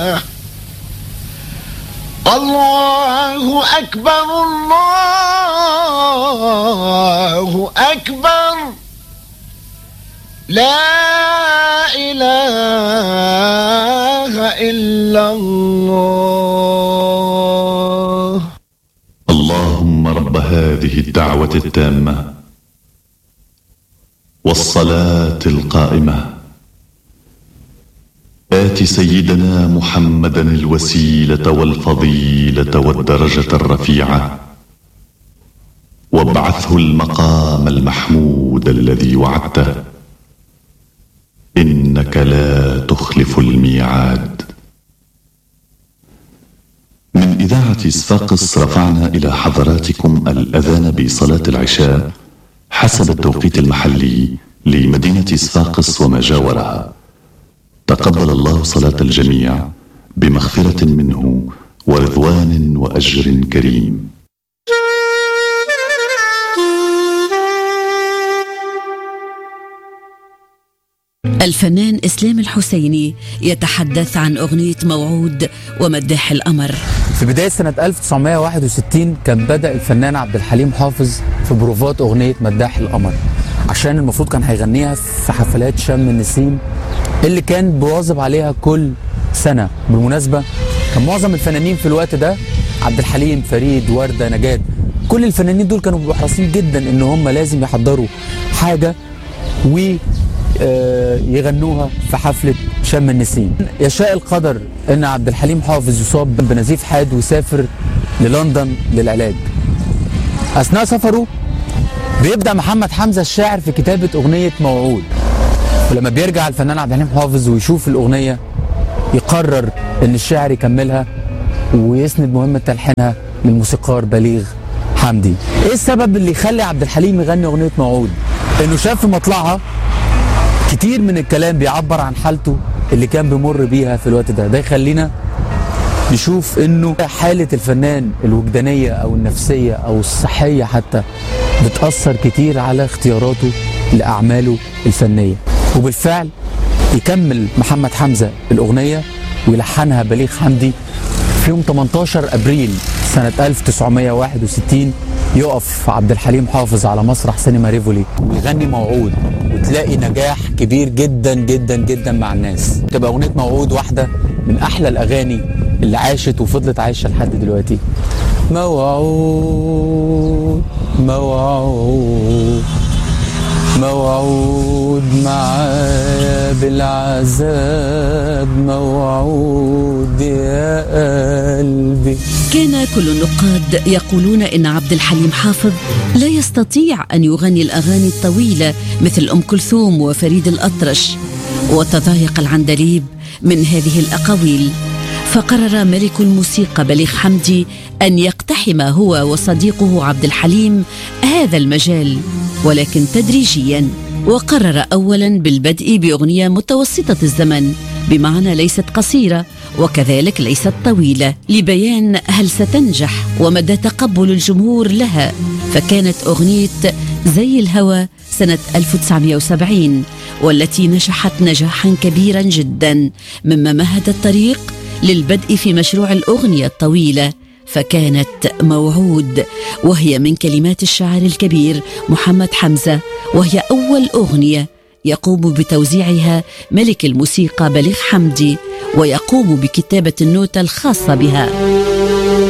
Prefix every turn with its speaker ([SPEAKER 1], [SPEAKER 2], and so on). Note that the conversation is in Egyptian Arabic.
[SPEAKER 1] الله أكبر الله أكبر لا إله إلا الله
[SPEAKER 2] اللهم رب هذه الدعوة التامة والصلاة القائمة آت سيدنا محمدا الوسيلة والفضيلة والدرجة الرفيعة وابعثه المقام المحمود الذي وعدته إنك لا تخلف الميعاد من إذاعة صفاقس رفعنا إلى حضراتكم الأذان بصلاة العشاء حسب التوقيت المحلي لمدينة صفاقس وما جاورها تقبل الله صلاة الجميع بمغفرة منه ورضوان وأجر كريم
[SPEAKER 3] الفنان إسلام الحسيني يتحدث عن أغنية موعود ومداح الأمر
[SPEAKER 4] في بداية سنة 1961 كان بدأ الفنان عبد الحليم حافظ في بروفات أغنية مداح القمر عشان المفروض كان هيغنيها في حفلات شم النسيم اللي كان بيواظب عليها كل سنة بالمناسبة كان معظم الفنانين في الوقت ده عبد الحليم فريد وردة نجاة كل الفنانين دول كانوا بيبقوا حريصين جدا ان هم لازم يحضروا حاجة و آه، يغنوها في حفلة شم النسيم يشاء القدر ان عبد الحليم حافظ يصاب بنزيف حاد ويسافر للندن للعلاج اثناء سفره بيبدا محمد حمزه الشاعر في كتابه اغنيه موعود ولما بيرجع الفنان عبد الحليم حافظ ويشوف الاغنيه يقرر ان الشاعر يكملها ويسند مهمه تلحينها للموسيقار بليغ حمدي ايه السبب اللي يخلي عبد الحليم يغني اغنيه موعود انه شاف في مطلعها كتير من الكلام بيعبر عن حالته اللي كان بيمر بيها في الوقت ده ده يخلينا نشوف انه حالة الفنان الوجدانية او النفسية او الصحية حتى بتأثر كتير على اختياراته لأعماله الفنية وبالفعل يكمل محمد حمزة الأغنية ويلحنها بليغ حمدي في يوم 18 أبريل سنة 1961 يقف عبد الحليم حافظ على مسرح سينما ريفولي ويغني موعود وتلاقي نجاح كبير جدا جدا جدا مع الناس تبقى أغنية موعود واحدة من أحلى الأغاني اللي عاشت وفضلت عايشة لحد دلوقتي موعود موعود موعود معايا بالعذاب موعود يا قلبي
[SPEAKER 3] كان كل النقاد يقولون إن عبد الحليم حافظ لا يستطيع أن يغني الأغاني الطويلة مثل أم كلثوم وفريد الأطرش وتضايق العندليب من هذه الأقاويل فقرر ملك الموسيقى بليغ حمدي أن يقتحم هو وصديقه عبد الحليم هذا المجال ولكن تدريجيا وقرر أولا بالبدء بأغنية متوسطة الزمن بمعنى ليست قصيرة وكذلك ليست طويلة لبيان هل ستنجح ومدى تقبل الجمهور لها فكانت أغنية زي الهوى سنة 1970 والتي نجحت نجاحا كبيرا جدا مما مهد الطريق للبدء في مشروع الأغنية الطويلة فكانت موعود وهي من كلمات الشاعر الكبير محمد حمزة وهي أول أغنية يقوم بتوزيعها ملك الموسيقى بليغ حمدي ويقوم بكتابة النوتة الخاصة بها